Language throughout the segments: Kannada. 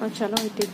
ಹ್ಮ್, ಚಲೋ ಐತಿ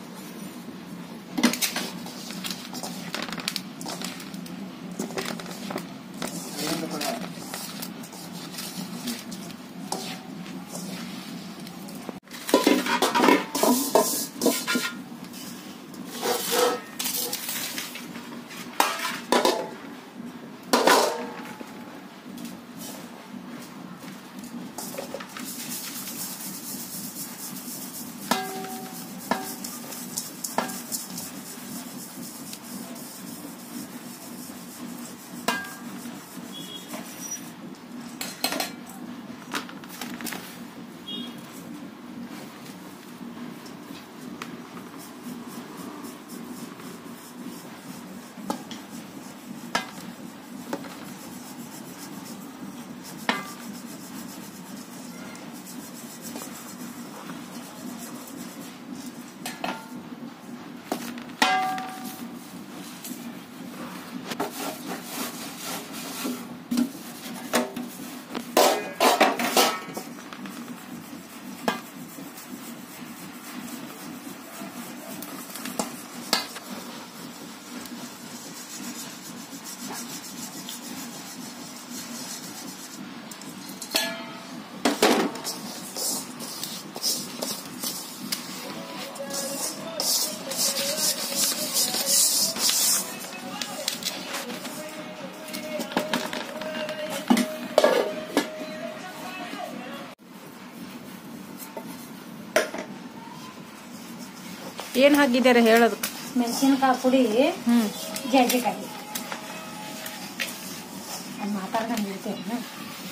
ಏನ್ ಹಾಕಿದ್ದೀರ ಹೇಳೋದು ಮೆಣಸಿನಕಾಯಿ ಪುಡಿ ಹ್ಮ್ ಜಜ್ಜಿಕಾಯಿ ಅದು ಮಾತಾಡ್ದಂಗೆ ಇರ್ತೇನೆ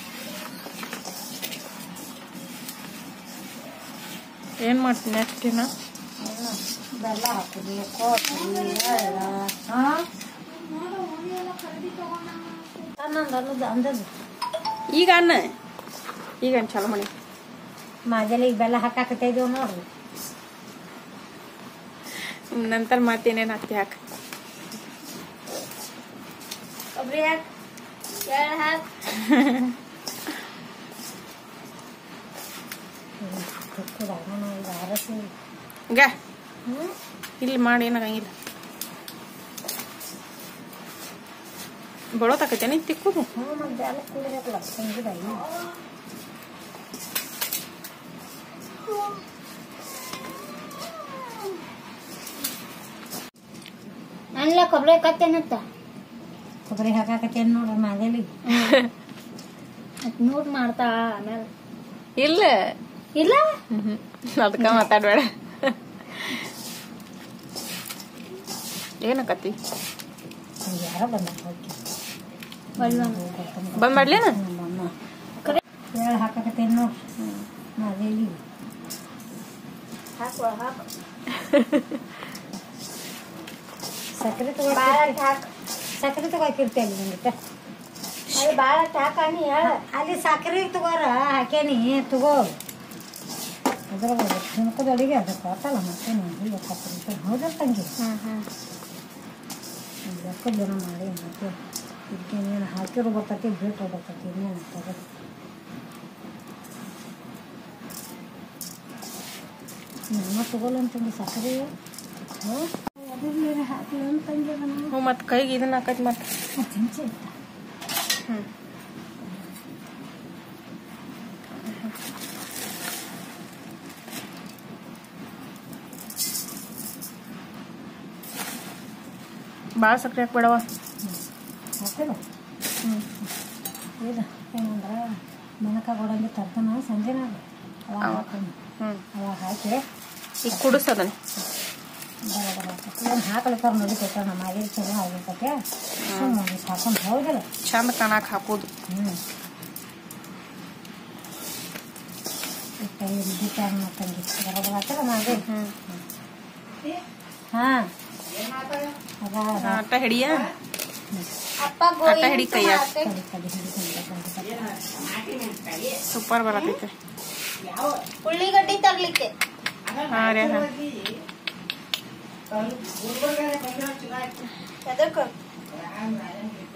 ಏನ್ ಮಾಡ್ತೀನಿ ನೆಕ್ಸ್ಟ್ ಇನ್ನ ಬೆಲ್ಲ ಹಾಕುದು ಕೊತ್ತಂಬರಿ ಎಳ್ಳ ಹಾಂ ಅನ್ನೊಂದು ಅನ್ನೋದು ಅಂದದ್ದು ಈಗ ಅನ್ನ ಈಗ ಅನ್ನ ಚಲೋ ಮಾಡಿ ಮಾಜಲಿಗೆ ಬೆಲ್ಲ ಹಾಕಾಕತ್ತಾ ಇದೀವಿ ನೋಡ್ರಿ ನಂತರ ಮತ್ತೇನೇನ್ ಹಾಕ್ತಿ ಹಾಕ ಕೊಬ್ಬರಿ ಹಾಕಿ ಎಳ್ಳು ಹಾಕಿ ಅರಸಿ ಈಗ ಹ್ಞೂ ಇಲ್ಲಿ ಮಾಡಿ ಏನಾಗಂಗಿಲ್ಲ ಬರೋತಾಕೈತೇನೆ ತಿಕ್ಕುದು ಹ್ಞೂ ಮತ್ತೆ ಬೆಲ್ಲ ಕುಡಿಬೇಕಲ್ಲ ತಂಗಿದಾಗಿ ಅಲ್ಲ ಕೊಬ್ಬರಿ ಕತ್ತೇನತ್ತ ಕೊಬ್ಬರಿ ಹಾಕಾಕತ್ತೇನು ನೋಡ್ರಿ ಮಾದೇಲಿ ನೋಟ್ ಮಾಡ್ತಾ ಆಮೇಲೆ ಇಲ್ಲ ಇಲ್ಲ ಅದಕ್ಕ ಮಾತಾಡ್ಬೇಡ ಏನಕತಿ ಯಾರೋ ಬಂದ ಹೋಗಿ ಬಂದ್ ಮಾಡ್ಲೇನ ಹೇಳಿ ಹಾಕಾಕತ್ತೇನು ನೋಡ್ರಿ ಮಾದೇಲಿ ಹಾಕು ಹಾಕು ಸಕ್ಕರೆ ತಗೋ ಸಕ್ಕರೆ ತಗೋಕಿರ್ತೇನೆ ನಿಮಗೆ ಅದು ಭಾಳ ಹಾಕಾಣಿ ಹೇಳ ಅಲ್ಲಿ ಸಕ್ಕರೆ ತಗೋರ ಹಾಕೇನಿ ತಗೋ ಅದ್ರ ತಿನ್ಕೋದೊಳಗೆ ಅದು ಕೊಟ್ಟಲ್ಲ ಮತ್ತೆ ಈಗ ಸಕ್ಕರೆ ಹೌದಲ್ಲ ತಂಗಿ ಹ್ಮ್ ಹ್ಮ್ ಲೆಕ್ಕ ಜನ ಮಾಡಿ ಮತ್ತೆ ಇದಕ್ಕೇನೇನು ಹಾಕಿರೋ ಬರ್ತೈತಿ ಬಿಟ್ಟು ಬರ್ತೈತಿ ಇನ್ನೇನು ತಗೋ ನಮ್ಮ ತಗೋಲ್ಲ ಅಂತಂದು ಸಕ್ಕರೆ ಹ್ಞೂ ಅದ್ರ ಹಾಕಿ ಅಂತಂಗಿ ಅದನ್ನ ಹ್ಞೂ ಮತ್ ಕೈಗೆ ಇದನ್ನ ಹಾಕೈತಿ ಮತ್ ಚಮಚ ಇತ್ತ ಹ್ಮ್ ಭಾಳ ಸಕ್ರೆ ಹಾಕ್ಬೇಡವ ಹಾಕಿದ ಹ್ಮ್ ಇದು ಏನಂದ್ರೆ ಮನಕ ಕೊಡಂಗೆ ತರ್ತಾನ ಸಂಜೆನಾಗ ಅವಾಗ ಹಾಕೊಂಡು ಹ್ಮ್ ಅವಾಗ ಹಾಕಿ ಈಗ ಕುಡಿಸ್ ಅದನ್ನ ಬರ ಬರ ಏನು ಹಾಕ್ಲಿಕ್ಕಾರ ನಡಿತೈತೆ ನಮ್ಮ ಆಗಿನ ಚಲೋ ಆಗಿರ್ತೈತೆ ಸುಮ್ಮನೆ ಹಾಕೊಂಡು ಹೋಗಿಲ್ಲ ಚಂದ ಕಾಣಾಕ್ ಹಾಕೋದು ಹ್ಞೂ ಬಿಟ್ಟ ತಂಗಿ ಬರೋದು ಹಾಕಿರ ಮಾಡಿ ಹ್ಮ್ ಹಾಂ ಅದ ಅದ ಆಟ ಹಿಡಿಯ ಅಪ್ಪ ಆಟ ಹಿಡಿ ಕೈಯಾಗ ಕಡಿ ಕಡಿ ಹಿಡಿಕೊಂಡು ಸೂಪರ್ ಬರತೈತೆ ಉಳ್ಳಿಗಡ್ಡಿ ತರ್ಲಿಕ್ಕೆ ಹಾ ರೀ ಹಾ ಎದಕ್ಕೆ